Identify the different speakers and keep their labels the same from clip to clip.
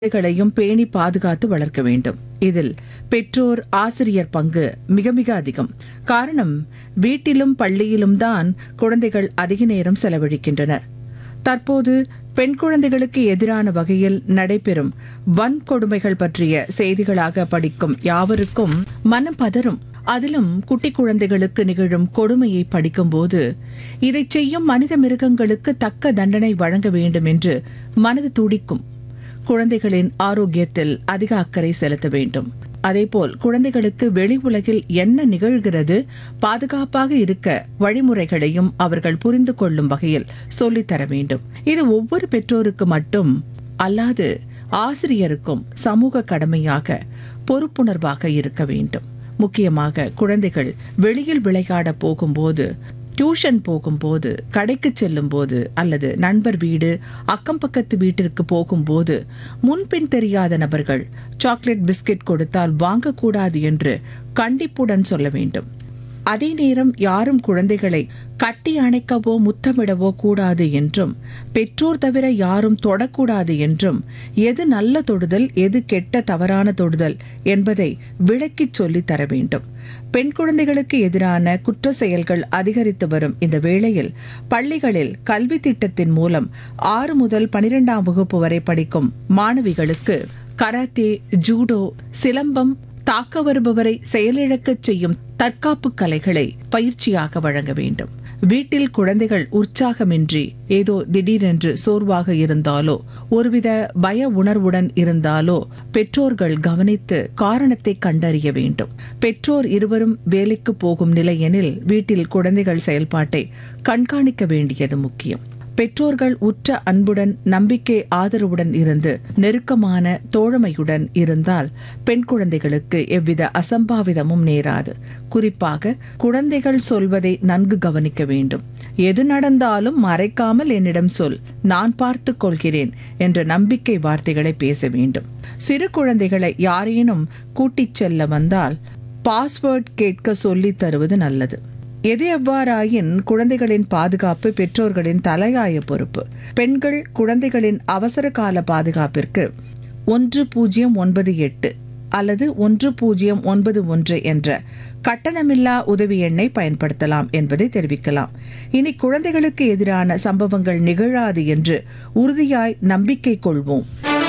Speaker 1: குழந்தைகளையும் பேணி பாதுகாத்து வளர்க்க வேண்டும் இதில் பெற்றோர் ஆசிரியர் பங்கு மிக மிக அதிகம் காரணம் வீட்டிலும் பள்ளியிலும் தான் குழந்தைகள் அதிக நேரம் செலவழிக்கின்றனர் தற்போது பெண் குழந்தைகளுக்கு எதிரான வகையில் நடைபெறும் வன்கொடுமைகள் பற்றிய செய்திகளாக படிக்கும் யாவருக்கும் மனம் பதறும் அதிலும் குட்டி குழந்தைகளுக்கு நிகழும் கொடுமையை படிக்கும்போது இதைச் செய்யும் மனித மிருகங்களுக்கு தக்க தண்டனை வழங்க வேண்டும் என்று மனது துடிக்கும் குழந்தைகளின் ஆரோக்கியத்தில் அதிக அக்கறை செலுத்த வேண்டும் அதேபோல் குழந்தைகளுக்கு வெளி உலகில் என்ன நிகழ்கிறது பாதுகாப்பாக இருக்க வழிமுறைகளையும் அவர்கள் புரிந்து கொள்ளும் வகையில் சொல்லித்தர வேண்டும் இது ஒவ்வொரு பெற்றோருக்கு மட்டும் அல்லாது ஆசிரியருக்கும் சமூக கடமையாக பொறுப்புணர்வாக இருக்க வேண்டும் முக்கியமாக குழந்தைகள் வெளியில் விளையாட போகும்போது டியூஷன் போகும்போது கடைக்கு செல்லும் போது அல்லது நண்பர் வீடு அக்கம் பக்கத்து வீட்டிற்கு போகும்போது முன்பின் தெரியாத நபர்கள் சாக்லேட் பிஸ்கட் கொடுத்தால் வாங்கக்கூடாது என்று கண்டிப்புடன் சொல்ல வேண்டும் அதே நேரம் யாரும் குழந்தைகளை கட்டி அணைக்கவோ முத்தமிடவோ கூடாது என்றும் பெற்றோர் தவிர யாரும் தொடக்கூடாது என்றும் எது நல்ல தொடுதல் எது கெட்ட தவறான தொடுதல் என்பதை விளக்கிச் சொல்லித் தர வேண்டும் பெண் குழந்தைகளுக்கு எதிரான குற்ற செயல்கள் அதிகரித்து வரும் இந்த வேளையில் பள்ளிகளில் கல்வி திட்டத்தின் மூலம் ஆறு முதல் பனிரெண்டாம் வகுப்பு வரை படிக்கும் மாணவிகளுக்கு கராத்தே ஜூடோ சிலம்பம் தாக்க வருபவரை செயலிழக்கச் செய்யும் தற்காப்பு கலைகளை பயிற்சியாக வழங்க வேண்டும் வீட்டில் குழந்தைகள் உற்சாகமின்றி ஏதோ திடீரென்று சோர்வாக இருந்தாலோ ஒருவித பய உணர்வுடன் இருந்தாலோ பெற்றோர்கள் கவனித்து காரணத்தை கண்டறிய வேண்டும் பெற்றோர் இருவரும் வேலைக்கு போகும் நிலையெனில் வீட்டில் குழந்தைகள் செயல்பாட்டை கண்காணிக்க வேண்டியது முக்கியம் பெற்றோர்கள் உற்ற அன்புடன் நம்பிக்கை ஆதரவுடன் இருந்து நெருக்கமான தோழமையுடன் இருந்தால் பெண் குழந்தைகளுக்கு எவ்வித அசம்பாவிதமும் நேராது குறிப்பாக குழந்தைகள் சொல்வதை நன்கு கவனிக்க வேண்டும் எது நடந்தாலும் மறைக்காமல் என்னிடம் சொல் நான் பார்த்துக் கொள்கிறேன் என்ற நம்பிக்கை வார்த்தைகளை பேச வேண்டும் சிறு குழந்தைகளை யாரேனும் கூட்டிச் செல்ல வந்தால் பாஸ்வேர்ட் கேட்க சொல்லித் தருவது நல்லது எது எவ்வாறாயின் குழந்தைகளின் பாதுகாப்பு பெற்றோர்களின் தலையாய பொறுப்பு பெண்கள் குழந்தைகளின் அவசர கால பாதுகாப்பிற்கு ஒன்று பூஜ்ஜியம் ஒன்பது எட்டு அல்லது ஒன்று பூஜ்ஜியம் ஒன்பது ஒன்று என்ற கட்டணமில்லா உதவி எண்ணை பயன்படுத்தலாம் என்பதை தெரிவிக்கலாம் இனி குழந்தைகளுக்கு எதிரான சம்பவங்கள் நிகழாது என்று உறுதியாய் நம்பிக்கை கொள்வோம்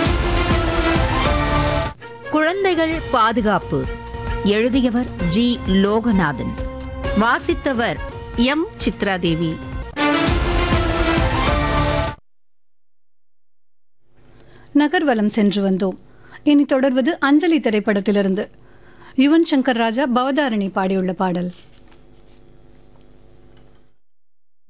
Speaker 2: குழந்தைகள் பாதுகாப்பு எழுதியவர் ஜி லோகநாதன் வாசித்தவர் எம் சித்ராதேவி
Speaker 3: நகர்வலம் சென்று வந்தோம் இனி தொடர்வது அஞ்சலி திரைப்படத்திலிருந்து யுவன் சங்கர் ராஜா பவதாரணி பாடியுள்ள பாடல்